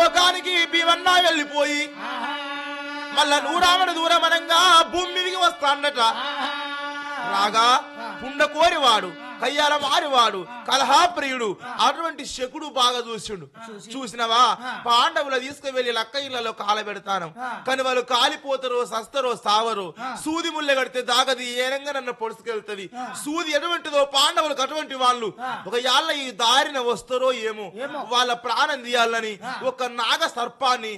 లోకానికి భీమన్నా వెళ్ళిపోయి మళ్ళా నూరామణ దూరమనంగా భూమి మీదికి వస్తాడట రాగా పుండ కోరివాడు కయ్యాల మారివాడు కలహాప్రియుడు అటువంటి శకుడు బాగా చూసిండు చూసినవా పాండవుల తీసుకువెళ్లి లక్క ఇళ్లలో కాలబెడతాను కానీ వాళ్ళు కాలిపోతారో సస్తరో సావరో సూది ముళ్ళె కడితే దాగది ఏనంగా నన్ను పొడుచుకెళ్తది సూది ఎటువంటిదో పాండవులకు అటువంటి వాళ్ళు ఒక యాళ్ళ ఈ దారిన వస్తారో ఏమో వాళ్ళ ప్రాణం తీయాలని ఒక నాగ సర్పాన్ని